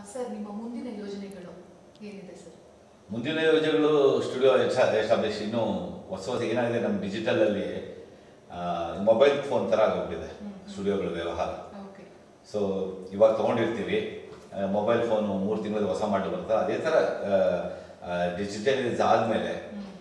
Sir ನಿಮ್ಮ ಮುಂದಿನ ಯೋಜನೆಗಳು ಏನಿದೆ ಸರ್ ಮುಂದಿನ ಯೋಜನೆಗಳು ಸ್ಟುಡಿಯೋ ಎಸ್ಟಾಬ್ಲಿಷ್ ಇನ್ನೂ ಹೊಸ ಹೊಸ ಏನಾಗಿದೆ ನಮ್ಮ ಡಿಜಿಟಲಲ್ಲಿ ಮೊಬೈಲ್ ಫೋನ್ ಥರ ಆಗೋಗ್ಬಿಟ್ಟಿದೆ ಸ್ಟುಡಿಯೋಗಳ ವ್ಯವಹಾರ ಓಕೆ ಸೊ ಇವಾಗ ತೊಗೊಂಡಿರ್ತೀವಿ ಮೊಬೈಲ್ ಫೋನು ಮೂರು ತಿಂಗಳ ಹೊಸ ಮಾಡಲು ಬರುತ್ತೆ ಅದೇ ಥರ ಡಿಜಿಟಲೈಸ್ ಆದಮೇಲೆ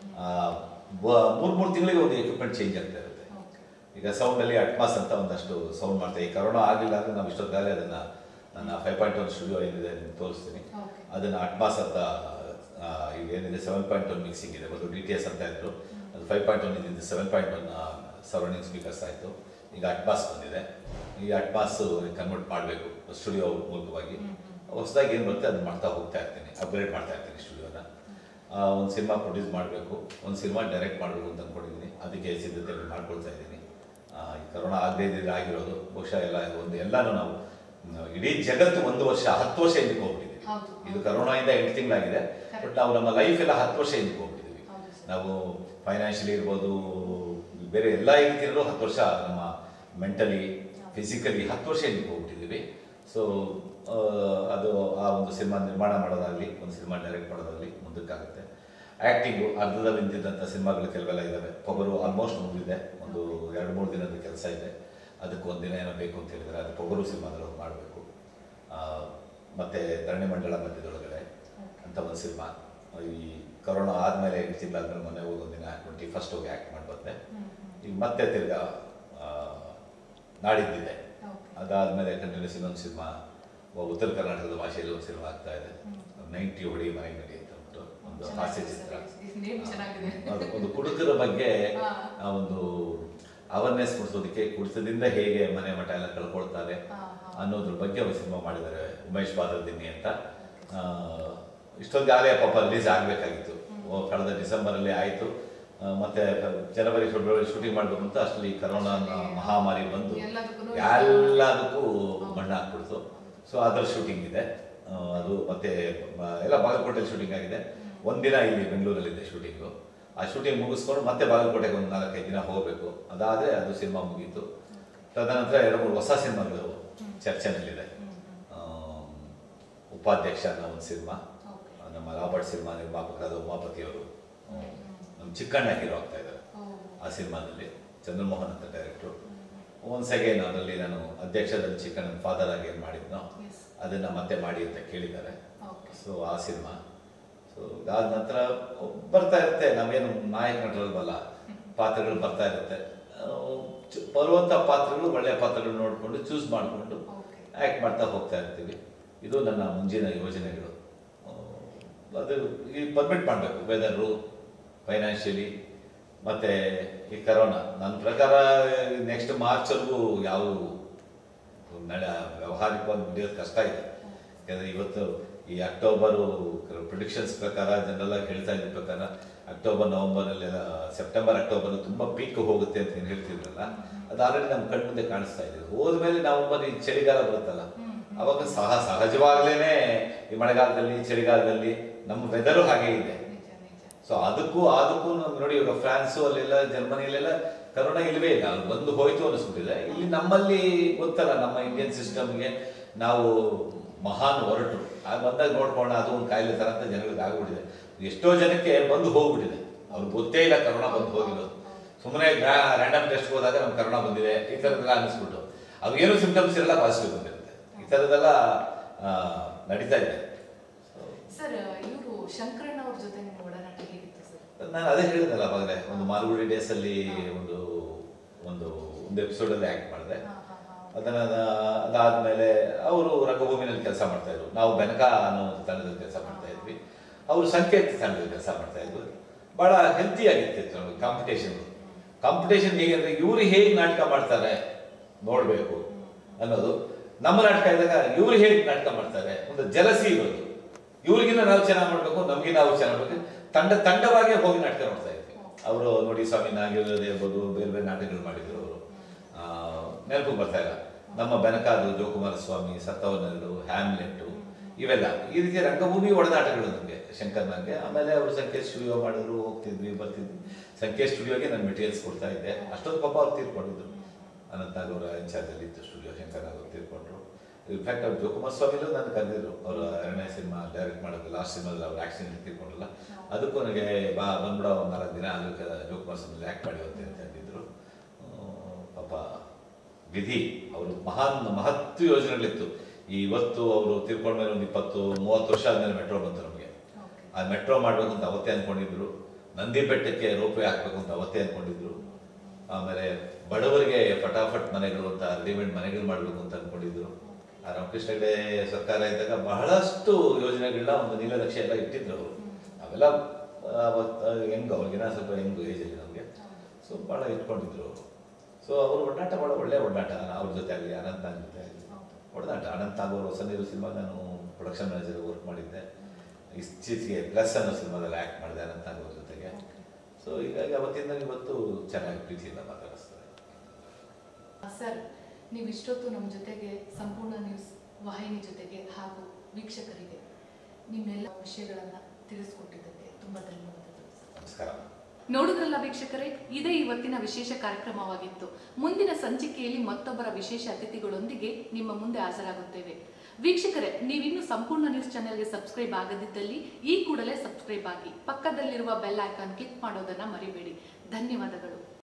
ಮೂರು ಮೂರು ತಿಂಗಳಿಗೆ ಒಂದು ಎಕ್ವಿಪ್ಮೆಂಟ್ ಚೇಂಜ್ ಆಗ್ತಾ ಇರುತ್ತೆ ಓಕೆ ಈಗ ಸೌಂಡಲ್ಲಿ ಅಟ್ಮಾಸ್ ಅಂತ ಒಂದಷ್ಟು ಸೌಂಡ್ ಮಾಡ್ತೀವಿ ಈ ಕರೋನಾ ಆಗಲಿಲ್ಲ ಅಂದರೆ ನಾವು ಇಷ್ಟೊತ್ತಾಗಲೇ ಅದನ್ನು ನನ್ನ ಫೈವ್ ಪಾಯಿಂಟ್ ಒನ್ ಸ್ಟುಡಿಯೋ ಏನಿದೆ ನಿಮ್ಗೆ ತೋರಿಸ್ತೀನಿ ಓಕೆ ಅದನ್ನು ಅಟ್ಮಾಸ್ ಅಂತ ಆ, ಈಗ ಏನಿದೆ ಸೆವೆನ್ ಪಾಯಿಂಟ್ ಒನ್ ಮಿಕ್ಸಿಂಗ್ ಇದೆ ಒಂದು ಡಿ ಟಿ ಎಸ್ ಅಂತ ಇತ್ತು ಅದು ಫೈವ್ ಪಾಯಿಂಟ್ ಒನ್ ಇದ್ದಿದ್ದು seven point one surrounding speakers ಆಯಿತು ಈಗ ಅಟ್ಮಾಸ್ ಬಂದಿದೆ ಈ ಅಟ್ಮಾಸ್ ಕನ್ವರ್ಟ್ ಮಾಡಬೇಕು ಸ್ಟುಡಿಯೋ ಮೂಲಕವಾಗಿ ಹೊಸದಾಗಿ ಏನು ಬರುತ್ತೆ ಅದನ್ನ ಮಾಡ್ತಾ ಹೋಗ್ತಾ ಇರ್ತೀನಿ ಅಪ್ಗ್ರೇಡ್ ಮಾಡ್ತಾ ಇರ್ತೀನಿ ಸ್ಟುಡಿಯೋನ ಒಂದು ಸಿನಿಮಾ ಪ್ರೊಡ್ಯೂಸ್ ಮಾಡಬೇಕು ಒಂದು ಸಿನಿಮಾ ಡೈರೆಕ್ಟ್ ಮಾಡಬೇಕು ಅಂತ ಅಂದ್ಕೊಂಡಿದ್ದೀನಿ ಅದಕ್ಕೆ ಸಿದ್ಧತೆ ಮಾಡ್ಕೊಳ್ತಾ ಇದ್ದೀನಿ ಆ, ಈ ಕರೋನಾ ಆಗದೇ ಇದ್ದಿದ್ರೆ ಆಗಿರೋದು ಬಹುಶಃ ಎಲ್ಲ ಒಂದು ಎಲ್ಲನೂ ನಾವು ನಾವು ಇಡೀ ಜಗತ್ತು ಒಂದು ವರ್ಷ ಹತ್ತು ವರ್ಷ ಹಿಂದಕ್ಕೆ ಹೋಗ್ಬಿಟ್ಟಿದೆ ಹೌದು. ಇದು ಕರೋನಾಯಿಂದ ಎಂಟು ತಿಂಗಳಾಗಿದೆ ಬಟ್ ನಾವು ನಮ್ಮ ಲೈಫ್ ಎಲ್ಲ ಹತ್ತು ವರ್ಷ ಹಿಂದಕ್ಕೆ ಹೋಗ್ಬಿಟ್ಟಿದ್ದೀವಿ ಹೌದು ಸರ್. ನಾವು ಫೈನಾನ್ಷಿಯಲಿ ಇರ್ಬೋದು ಬೇರೆ ಎಲ್ಲ ರೀತಿಯಲ್ಲೂ ಹತ್ತು ವರ್ಷ ನಮ್ಮ ಮೆಂಟಲಿ ಫಿಸಿಕಲಿ ಹತ್ತು ವರ್ಷ ಹಿಂದಕ್ಕೆ ಹೋಗ್ಬಿಟ್ಟಿದ್ದೀವಿ ಸೊ ಅದು ಆ ಒಂದು ಸಿನಿಮಾ ನಿರ್ಮಾಣ ಮಾಡೋದಾಗಲಿ ಒಂದು ಸಿನಿಮಾ ಡೈರೆಕ್ಟ್ ಮಾಡೋದಾಗಲಿ ಮುಂದಕ್ಕಾಗುತ್ತೆ ಆ್ಯಕ್ಟಿಂಗು ಅರ್ಧದಲ್ಲಿ ನಿಂತಿದ್ದಂಥ ಸಿನಿಮಾಗಳು ಕೆಲವೆಲ್ಲ ಇದ್ದಾವೆ ಪೊಗರು ಆಲ್ಮೋಸ್ಟ್ ಮುಗಿದಿದೆ ಒಂದು ಎರಡು ಮೂರು ದಿನದ ಕೆಲಸ ಇದೆ ಅದಕ್ಕೆ ಒಂದು ದಿನ ಏನೋ ಬೇಕು ಅಂತ ಹೇಳಿದರೆ ಅದು ಪೊಗರು ಸಿನಿಮಾದಲ್ಲಿ ಮಾಡಬೇಕು ಮತ್ತು ಧರಣಿ ಮಂಡಳ ಮಧ್ಯದೊಳಗಡೆ ಅಂತ ಒಂದು ಸಿನಿಮಾ ಈ ಕರೋನಾ ಆದಮೇಲೆ ಎಂಟು ತಿಂಗಳಾದ್ಮೇಲೆ ಮೊನ್ನೆ ಹೋಗಿ ಒಂದಿನ ಟ್ವೆಂಟಿ ಫಸ್ಟ್ ಹೋಗಿ ಆ್ಯಕ್ಟ್ ಮಾಡಿ ಬಂದೆ ಈಗ ಮತ್ತೆ ತಿರ್ಗಾ ಆ, ನಾಡಿದ್ದಿದೆ ಓಕೆ ಅದಾದಮೇಲೆ ಕಂಟಿನ್ಯೂಸ್ ಇನ್ನೊಂದು ಸಿನಿಮಾ ಉತ್ತರ ಕರ್ನಾಟಕದ ಭಾಷೆಯಲ್ಲಿ ಒಂದು ಸಿನಿಮಾ ಆಗ್ತಾ ಇದೆ ನೈಂಟಿ ಹೊಡಿ ಮನೆ ನಡಿ ಅಂತ ಅಂದ್ಬಿಟ್ಟು ಒಂದು ಹಾಸ್ಯ ಚಿತ್ರ ನೇಮ್ ಚೆನ್ನಾಗಿದೆ ಅದು ಒಂದು ಕುಡುಕರ ಬಗ್ಗೆ ಹಾ. ಆ ಒಂದು ಅವೇರ್ನೆಸ್ ಮೂಡಿಸೋದಕ್ಕೆ ಕುಡಿತದಿಂದ ಹೇಗೆ ಮನೆ ಮಠ ಎಲ್ಲ ಕಳ್ಕೊಳ್ತಾರೆ ಹಾ, ಹಾ. ಅನ್ನೋದ್ರ ಬಗ್ಗೆ ಒಂದು ಸಿನಿಮಾ ಮಾಡಿದ್ದಾರೆ ಉಮೇಶ್ ಬಾದರ್ದಿನ್ನಿ ಅಂತ ಆ, ಇಷ್ಟೊಂದಾಗಲೇ ಪಾಪ ರಿಲೀಸ್ ಆಗಬೇಕಾಗಿತ್ತು ಕಳೆದ ಡಿಸೆಂಬರಲ್ಲಿ ಆಯಿತು ಮತ್ತೆ ಜನವರಿ ಫೆಬ್ರವರಿ ಶೂಟಿಂಗ್ ಮಾಡಬೇಕು ಅಂತ ಅಷ್ಟರಲ್ಲಿ ಕರೋನಾ ಮಹಾಮಾರಿ ಬಂದು ಎಲ್ಲದಕ್ಕೂನು ಎಲ್ಲದಕ್ಕೂ ಮಣ್ಣು ಹಾಕ್ಬಿಡ್ತು ಸೊ ಅದರ ಶೂಟಿಂಗ್ ಇದೆ ಆ, ಅದು ಮತ್ತೆ ಮ- ಎಲ್ಲ ಬಾಗಲಕೋಟೆಯಲ್ಲಿ ಶೂಟಿಂಗ್ ಆಗಿದೆ ಒಂದಿನ ಇಲ್ಲಿ ಬೆಂಗಳೂರಲ್ಲಿದೆ ಶೂಟಿಂಗು ಆ ಶೂಟಿಂಗ್ ಮುಗಿಸ್ಕೊಂಡು ಮತ್ತೆ ಬಾಗಲಕೋಟೆಗೆ ಒಂದು ನಾಲ್ಕೈದು ದಿನ ಹೋಗಬೇಕು ಅದಾದರೆ ಅದು ಸಿನಿಮಾ ಮುಗೀತು ತದನಂತರ ಎರಡು ಮೂರು ಹೊಸ ಸಿನಿಮಾಗಳು ಚರ್ಚೆನಲ್ಲಿದೆ ಆ, ಉಪಾಧ್ಯಕ್ಷ ಅನ್ನೋ ಒಂದು ಸಿನಿಮಾ ಓಕೆ ನಮ್ಮ ರಾಬರ್ಟ್ ಸಿನಿಮಾ ನಿರ್ಮಾಪಕರಾದ ಉಮಾಪತಿಯವರು ನಮ್ಮ ಚಿಕ್ಕಣ್ಣ ಹೀರೋ ಆಗ್ತಾ ಇದ್ದಾರೆ ಓ ಆ ಸಿನಿಮಾದಲ್ಲಿ ಚಂದ್ರಮೋಹನ್ ಅಂತ ಡೈರೆಕ್ಟ್ರು ಒನ್ಸ್ ಅಗೇನ್ ಅದರಲ್ಲಿ ನಾನು ಅಧ್ಯಕ್ಷದಲ್ಲಿ ಚಿಕ್ಕಣ್ಣನ ಫಾದರ್ ಆಗಿ ಏನು ಮಾಡಿದ್ನೋ ಎಸ್ ಅದನ್ನ ಮತ್ತೆ ಮಾಡಿ ಅಂತ ಕೇಳಿದ್ದಾರೆ ಓಕೆ ಸೊ ಆ ಸಿನಿಮಾ ಸೊ ಅದಾದ ನಂತರ ಬರ್ತಾ ಇರುತ್ತೆ ನಾವೇನು ನಾಯಕ ನಟರಲ್ವಲ್ಲ ಪಾತ್ರಗಳು ಬರ್ತಾ ಇರುತ್ತೆ ಆ, ಚು- ಬರುವಂಥ ಪಾತ್ರಗಳು ಒಳ್ಳೆಯ ಪಾತ್ರಗಳು ನೋಡಿಕೊಂಡು ಚೂಸ್ ಮಾಡಿಕೊಂಡು ಓಕೆ ಆ್ಯಕ್ಟ್ ಮಾಡ್ತಾ ಹೋಗ್ತಾ ಇರ್ತೀವಿ ಇದು ನನ್ನ ಮುಂಜಿನ ಯೋಜನೆಗಳು ಆ, ಅದು ಈ ಪರ್ಮಿಟ್ ಮಾಡಬೇಕು ವೆದರು ಫೈನಾನ್ಷಿಯಲಿ ಮತ್ತು ಈ ಕರೋನಾ ನನ್ನ ಪ್ರಕಾರ ನೆಕ್ಸ್ಟ್ ಮಾರ್ಚ್ವರೆಗೂ ಯಾವ ನಡೆ ವ್ಯಾವಹಾರಿಕವಾಗಿ ನಡೆಯೋದು ಕಷ್ಟ ಇದೆ ಯಾಕಂದರೆ ಇವತ್ತು ಈ ಅಕ್ಟೋಬರು ಪ್ರಿಡಿಕ್ಷನ್ಸ್ ಪ್ರಕಾರ ಜನರೆಲ್ಲ ಹೇಳ್ತಾ ಇದ್ದ ಪ್ರಕಾರ ಅಕ್ಟೋಬರ್ ನವಂಬರಲ್ಲೆಲ್ಲ ಸೆಪ್ಟೆಂಬರ್ ಅಕ್ಟೋಬರ್ ತುಂಬ ಪೀಕ್ ಹೋಗುತ್ತೆ ಅಂತ ಏನು ಹೇಳ್ತಿದ್ರಲ್ಲ ಅದು ಆಲ್ರೆಡಿ ನಮ್ಮ ಕಣ್ಣು ಮುಂದೆ ಕಾಣಿಸ್ತಾ ಇದೆ ಹೋದ್ಮೇಲೆ ನವಂಬರ್ ಈ ಚಳಿಗಾಲ ಬರುತ್ತಲ್ಲ ಅವಾಗ ಸಹ ಸಹಜವಾಗಲೇ ಈ ಮಳೆಗಾಲದಲ್ಲಿ ಚಳಿಗಾಲದಲ್ಲಿ ನಮ್ಮ ವೆದರು ಹಾಗೆ ಇದೆ ನಿಜ ನಿಜ ಸೊ ಅದಕ್ಕೂ ಅದಕ್ಕೂ ನಮ್ಗೆ ನೋಡಿ ಇವಾಗ ಫ್ರಾನ್ಸು ಅಲ್ಲೆಲ್ಲ ಜರ್ಮನಿಲೆಲ್ಲ ಕರೋನಾ ಇಲ್ಲವೇ ಇಲ್ಲ ಅಲ್ಲಿ ಬಂದು ಹೋಯ್ತು ಅನ್ನಿಸ್ಬಿಟ್ಟಿದೆ ಇಲ್ಲಿ ನಮ್ಮಲ್ಲಿ ಗೊತ್ತಲ್ಲ ನಮ್ಮ ಇಂಡಿಯನ್ ಸಿಸ್ಟಮ್ಗೆ ನಾವು ಮಹಾನ್ ಹೊರಟರು ಆ ಬಂದಾಗ ನೋಡ್ಕೊಂಡು ಅದು ಒಂದು ಕಾಯಿಲೆ ತರ ಅಂತ ಜನಗಳಿಗೆ ಆಗ್ಬಿಟ್ಟಿದೆ ಎಷ್ಟೋ ಜನಕ್ಕೆ ಬಂದು ಹೋಗ್ಬಿಟ್ಟಿದೆ ಅವ್ರಿಗೆ ಗೊತ್ತೇ ಇಲ್ಲ ಕರೋನಾ ಬಂದು ಹೋಗಿರೋದು ಸುಮ್ಮನೆ ರ್ಯಾಂಡಮ್ ಟೆಸ್ಟ್ ಹೋದಾಗ ನಮ್ಗೆ ಕರೋನಾ ಬಂದಿದೆ ಈ ಥರದ್ದೆಲ್ಲ ಅನ್ನಿಸ್ಬಿಟ್ಟು ಅವೇನು ಸಿಂಪ್ಟಮ್ಸ್ ಇರಲ್ಲ ಪಾಸಿಟಿವ್ ಬಂದಿರುತ್ತೆ ಈ ಥರದ್ದೆಲ್ಲ ಆ, ನಡೀತಾ ಇದೆ ಸರ್ ಇವರು ಶಂಕರಣ್ಣ ಅವ್ರ ಜೊತೆ ನಿಮ್ಮ ಒಡನಾಟ ಹೇಗಿತ್ತು ಸರ್ ನಾನು ಅದೇ ಹೇಳಿದಲ್ಲ ಅವಾಗಲೇ ಒಂದು ಮಾಲ್ಗುಡಿ ಡೇಸ್ ಅಲ್ಲಿ ಒಂದು ಒಂದು ಒಂದು ಎಪಿಸೋಡ್ ಅಲ್ಲಿ ಆಕ್ಟ್ ಮಾಡಿದೆ ಹಾ ಹಾ ಹಾ ಅದನ್ನ ಅದಾದ್ಮೇಲೆ ಅವರು ರಂಗಭೂಮಿನಲ್ಲಿ ಕೆಲಸ ಮಾಡ್ತಾ ಇದ್ರು ನಾವು ಬೆನಕ ಅನ್ನೋ ಒಂದು ತಂಡದಲ್ಲಿ ಕೆಲಸ ಮಾಡ್ತಾ ಇದ್ವಿ ಅವರು ಸಂಕೇತ ತಂಡದಲ್ಲಿ ಕೆಲಸ ಮಾಡ್ತಾ ಇದ್ರು ಬಹಳ ಹೆಲ್ತಿ ಆಗಿರ್ತಿತ್ತು ನಮಗೆ ಕಾಂಪಿಟೇಷನ್ ಕಾಂಪಿಟೇಷನ್ ಹೇಗೆ ಅಂದ್ರೆ ಇವರು ಹೇಗೆ ನಾಟಕ ಮಾಡ್ತಾರೆ ನೋಡ್ಬೇಕು ಅನ್ನೋದು ನಮ್ಮ ನಾಟಕ ಇದ್ದಾಗ ಇವ್ರು ಹೇಗೆ ನಾಟಕ ಮಾಡ್ತಾರೆ ಒಂದು ಜಲಸಿ ಇರೋದು ಇವ್ರಿಗಿನ್ನ ನಾವು ಚೆನ್ನಾಗಿ ಮಾಡ್ಬೇಕು ನಮ್ಗೆ ನಾವು ಚೆನ್ನಾಗಿ ಮಾಡ್ಬೇಕು ತಂಡ ತಂಡವಾಗಿ ಹೋಗಿ ನಾಟಕ ನೋಡ್ತಾ ಇದ್ವಿ ಅವರು ನೋಡಿ ಸ್ವಾಮಿ ನಾಗಿರೋದೇ ಇರ್ಬೋದು ಬೇರೆ ಬೇರೆ ನಾಟಕಗಳು ಮಾಡಿದ್ರು ಅವರು ನೆನಪು ಬರ್ತಾ ಇಲ್ಲ ನಮ್ಮ ಬೆನಕಾದು ಜೋಕುಮಾರ ಸ್ವಾಮಿ ಸತ್ತವನಲ್ಲು ಹ್ಯಾಮ್ಲೆಟ್ಟು ಇವೆಲ್ಲ ಈ ರೀತಿ ರಂಗಭೂಮಿ ಒಡನಾಟಗಳು ನಮಗೆ ಶಂಕರ್ ನನಗೆ ಆಮೇಲೆ ಅವರು ಸಂಕೇತ್ ಸ್ಟುಡಿಯೋ ಮಾಡಿದ್ರು ಹೋಗ್ತಿದ್ವಿ ಬರ್ತಿದ್ವಿ ಸಂಕೇತ್ ಸ್ಟುಡಿಯೋಗೆ ನಾನು ಮೆಟೀರಿಯಲ್ಸ್ ಕೊಡ್ತಾ ಇದ್ದೆ ಅಷ್ಟೊಂದು ಪಾಪ ಅವ್ರು ತೀರ್ಕೊಂಡಿದ್ರು ಅನಂತನಾಗ್ ಅವರ ಇನ್ಚಾರ್ಜಲ್ಲಿ ಇತ್ತು ಸ್ಟುಡಿಯೋ ಶಂಕರ್ ನಾಗ್ ಅವ್ರು ತೀರ್ಕೊಂಡ್ರು ಇನ್ಫ್ಯಾಕ್ಟ್ ಅವ್ರು ಜೋಕುಮಾರ್ ಸ್ವಾಮಿಲೂ ನಾನು ಕರೆದಿದ್ರು ಅವರು ಎರಡನೇ ಸಿನಿಮಾ ಡೈರೆಕ್ಟ್ ಮಾಡೋದು ಲಾಸ್ಟ್ ಸಿನಿಮಾದಲ್ಲಿ ಅವ್ರು ಆಕ್ಸಿಡೆಂಟ್ ತಿಳ್ಕೊಂಡಲ್ಲ ಅದಕ್ಕೂ ನನಗೆ ಬಾ ಬಂದ್ಬಿಡ ಒಂದು ನಾಲ್ಕು ದಿನ ಅಲ್ಲಿ ಜೋಕುಮಾರ್ ಸ್ವಾಮಿ ಆ್ಯಕ್ಟ್ ಮಾಡಿ ಹೋಗ್ತೀನಿ ಅಂತ ಅಂದಿದ್ರು ಆ, ಪಾಪ ವಿಧಿ ಅವರು ಮಹಾನ್ ಮಹತ್ವ ಯೋಜನೆಗಳಿತ್ತು ಈ ಇವತ್ತು ಅವರು ತಿರ್ಕೊಂಡ ಮೇಲೆ ಒಂದು ಇಪ್ಪತ್ತು ಮೂವತ್ತು ವರ್ಷ ಆದ್ಮೇಲೆ ಮೆಟ್ರೋ ಬಂತು ನಮಗೆ ಓಕೆ ಆ ಮೆಟ್ರೋ ಮಾಡ್ಬೇಕು ಅಂತ ಅವತ್ತೇ ಅನ್ಕೊಂಡಿದ್ರು ನಂದಿ ಬೆಟ್ಟಕ್ಕೆ ರೋಪ್ವೇ ಹಾಕ್ಬೇಕು ಅಂತ ಅವತ್ತೇ ಅನ್ಕೊಂಡಿದ್ರು ಆಮೇಲೆ ಬಡವರಿಗೆ ಫಟಾಫಟ್ ಮನೆಗಳು ಅಂತ ರೆಡಿಮೇಡ್ ಮನೆಗಳು ಮಾಡಬೇಕು ಅಂತ ಅನ್ಕೊಂಡಿದ್ರು ಆ ರಾಮಕೃಷ್ಣ ಹೆಗಡೆ ಸರ್ಕಾರ ಇದ್ದಾಗ ಬಹಳಷ್ಟು ಯೋಜನೆಗಳನ್ನ ಒಂದು ನೀಲನಕ್ಷೆ ಎಲ್ಲ ಇಟ್ಟಿದ್ರು ಅವರು ಅವೆಲ್ಲ ಅವತ್ತು ಹೆಂಗ್ ಅವ್ರಿಗಿನ ಸ್ವಲ್ಪ ಹೆಂಗ್ ಏಜ್ ಅಲ್ಲಿ ನಮಗೆ ಸೊ ಭಾಳ ಇಟ್ಕೊಂಡಿದ್ರು ಅವರು ಸೊ ಅವ್ರ ಒಡನಾಟ ಭಾಳ ಒಳ್ಳೆ ಒಡನಾಟ ಅವ್ರ ಜೊತೆ ಆಗಲಿ ಅನಂತ್ ನಾಗ್ ಜೊತೆ ಆಗಲಿ ಒಡನಾಟ ಅನಂತ್ ನಾಗ್ ಅವರು ಹೊಸ ನೀರು ಸಿನಿಮಾ ನಾನು ಪ್ರೊಡಕ್ಷನ್ ಮ್ಯಾನೇಜರ್ ವರ್ಕ್ ಮಾಡಿದ್ದೆ ಇತ್ತೀಚೆಗೆ ಪ್ಲಸ್ ಅನ್ನೋ ಸಿನಿಮಾದಲ್ಲಿ ಆ್ಯಕ್ಟ್ ಮಾಡಿದೆ ಅನಂತ್ ನಾಗ್ ಅವ್ರ ಜೊತೆಗೆ ಸೊ ಹೀಗಾಗಿ ಅವತ್ತಿಂದ ಇವತ್ತು ಚೆನ್ನಾಗಿ ಪ್ರೀತಿಯಿಂದ ಮಾತಾಡಿಸ್ತಾರೆ ಸರ್ ನೀವು ಇಷ್ಟೊತ್ತು ನಮ್ಮ ಜೊತೆಗೆ ಸಂಪೂರ್ಣ ನ್ಯೂಸ್ ವಾಹಿನಿ ಜೊತೆಗೆ ಹಾಗೂ ವೀಕ್ಷಕರಿಗೆ ನಿಮ್ಮೆಲ್ಲ ವಿಷಯಗಳನ್ನು ತಿಳಿಸ್ಕೊಟ್ಟಿದ್ದಕ್ಕೆ ತುಂಬ ಧನ್ಯವಾದಗಳು ಸರ್. ನಮಸ್ಕಾರ ನೋಡಿದ್ರಲ್ಲ ವೀಕ್ಷಕರೇ ಇದೇ ಇವತ್ತಿನ ವಿಶೇಷ ಕಾರ್ಯಕ್ರಮವಾಗಿತ್ತು ಮುಂದಿನ ಸಂಚಿಕೆಯಲ್ಲಿ ಮತ್ತೊಬ್ಬರ ವಿಶೇಷ ಅತಿಥಿಗಳೊಂದಿಗೆ ನಿಮ್ಮ ಮುಂದೆ ಹಾಜರಾಗುತ್ತೇವೆ ವೀಕ್ಷಕರೇ ನೀವಿನ್ನು ಸಂಪೂರ್ಣ ನ್ಯೂಸ್ ಚಾನೆಲ್ಗೆ ಸಬ್ಸ್ಕ್ರೈಬ್ ಆಗದಿದ್ದಲ್ಲಿ ಈ ಕೂಡಲೇ ಸಬ್ಸ್ಕ್ರೈಬ್ ಆಗಿ ಪಕ್ಕದಲ್ಲಿರುವ ಬೆಲ್ ಐಕಾನ್ ಕ್ಲಿಕ್ ಮಾಡೋದನ್ನ ಮರಿಬೇಡಿ ಧನ್ಯವಾದಗಳು